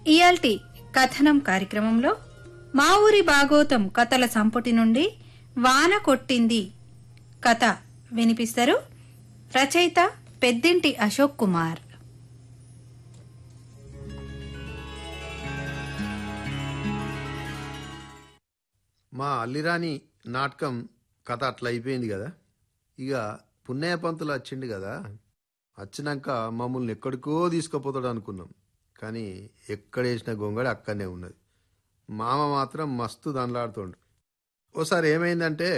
ఇయాల్టి కథనం కార్యక్రమంలో మా ఊరి భాగోతం కథల సంపుటి నుండి వాన కొట్టింది కథ వినిపిస్తారు రచయిత పెద్దింటి అశోక్ కుమార్ మా అల్లిరాని నాటకం కథ అట్లా అయిపోయింది కదా ఇక పున్నయ్య పంతులు వచ్చిండు కదా వచ్చినాక మమ్మల్ని ఎక్కడికో తీసుకుపోతాడు అనుకున్నాం కానీ ఎక్కడేసిన గొంగడి అక్కడనే ఉన్నది మామ మాత్రం మస్తు దండలాడుతుండు ఓసారి ఏమైందంటే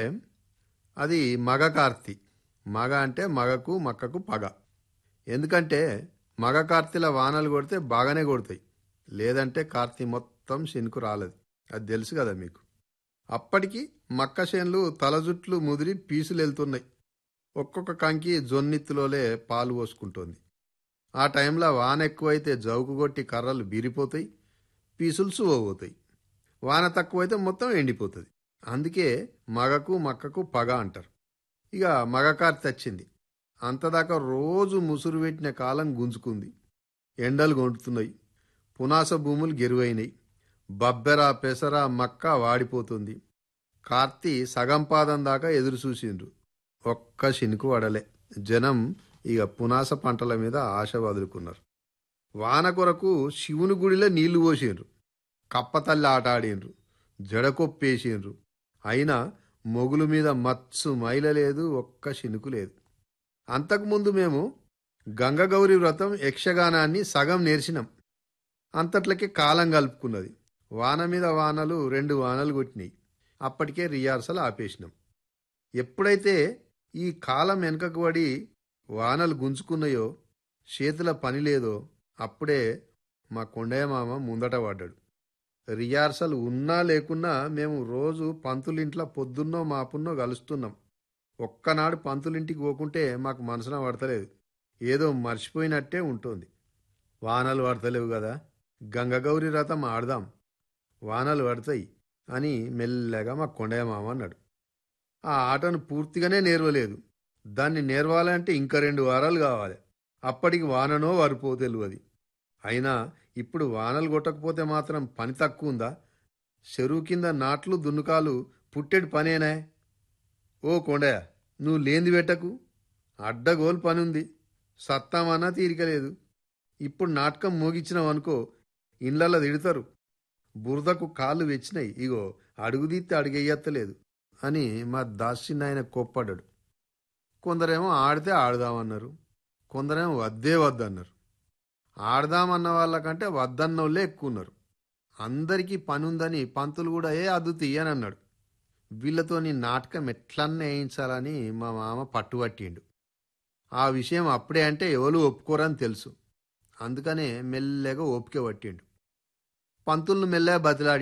అది మగ కార్తీ మగ అంటే మగకు మక్కకు పగ ఎందుకంటే మగ కార్తీల వానలు కొడితే బాగానే కొడతాయి లేదంటే కార్తీ మొత్తం శనుకు రాలదు అది తెలుసు కదా మీకు అప్పటికి మక్క చేన్లు తలజుట్లు ముదిరి పీసులు వెళ్తున్నాయి ఒక్కొక్క కంకి జొన్నిత్తులోలే పాలు పోసుకుంటోంది ఆ టైంలో వాన ఎక్కువైతే జౌకు కొట్టి కర్రలు బీరిపోతాయి పీసులు సువ్వబోతాయి వాన తక్కువైతే మొత్తం ఎండిపోతుంది అందుకే మగకు మక్కకు పగ అంటారు ఇక మగకార్తె వచ్చింది అంతదాకా రోజు ముసురు పెట్టిన కాలం గుంజుకుంది ఎండలు గొంటుతున్నాయి పునాస భూములు గెరువైనాయి బబ్బెర పెసర మక్క వాడిపోతుంది కార్తీ సగం పాదం దాకా ఎదురు చూసిండ్రు ఒక్క శినుకు వడలే జనం ఇక పునాస పంటల మీద ఆశ వదులుకున్నారు వాన కొరకు శివుని గుడిలో నీళ్లు పోసిండ్రు కప్పతల్లి ఆట ఆడిండ్రు జడకొప్పేసిండ్రు అయినా మొగులు మీద మత్సు మైల లేదు ఒక్క శినుకు లేదు అంతకుముందు మేము గంగగౌరి వ్రతం యక్షగానాన్ని సగం నేర్చినాం అంతట్లకి కాలం కలుపుకున్నది వాన మీద వానలు రెండు వానలు కొట్టినాయి అప్పటికే రిహార్సల్ ఆపేసినాం ఎప్పుడైతే ఈ కాలం వెనుకకు పడి వానలు గుంజుకున్నాయో చేతుల పని లేదో అప్పుడే మా కొండయ్య మామ ముందట పడ్డాడు రిహార్సల్ ఉన్నా లేకున్నా మేము రోజు పంతులింట్లో పొద్దున్నో మాపున్నో కలుస్తున్నాం ఒక్కనాడు పంతులింటికి పోకుంటే మాకు మనసున పడతలేదు ఏదో మర్చిపోయినట్టే ఉంటుంది వానలు పడతలేవు కదా గంగగౌరి రథం ఆడదాం వానలు పడతాయి అని మెల్లగా మా కొండయ్య మామ అన్నాడు ఆ ఆటను పూర్తిగానే నేర్వలేదు దాన్ని నేర్వాలంటే ఇంకా రెండు వారాలు కావాలి అప్పటికి వాననో వరిపో తెలియదు అయినా ఇప్పుడు వానలు కొట్టకపోతే మాత్రం పని తక్కువ ఉందా చెరువు కింద నాట్లు దున్నుకాలు పుట్టెడు పనేనా ఓ కొండయ్య నువ్వు లేంది పెట్టకు అడ్డగోలు పని ఉంది సత్తామన్నా తీరికలేదు ఇప్పుడు నాటకం మోగించినావు అనుకో ఇండ్లలో తిడతారు బురదకు కాళ్ళు వెచ్చినాయి ఇగో అడుగుదీస్తే అడుగెయ్యత్తలేదు అని మా దాసిన్న ఆయన కోప్పడ్డాడు కొందరేమో ఆడితే ఆడదామన్నారు కొందరేమో వద్దే వద్దన్నారు ఆడదామన్న వాళ్ళకంటే వద్దన్నోళ్ళే ఎక్కువ ఉన్నారు అందరికీ పని ఉందని పంతులు కూడా ఏ అద్దు తీయని అన్నాడు వీళ్ళతోని నాటకం ఎట్లన్నా వేయించాలని మా మామ పట్టుబట్టిండు ఆ విషయం అప్పుడే అంటే ఎవరు ఒప్పుకోరని తెలుసు అందుకనే మెల్లగా ఓపిక పట్టిండు పంతులను మెల్లగా బతిలాడి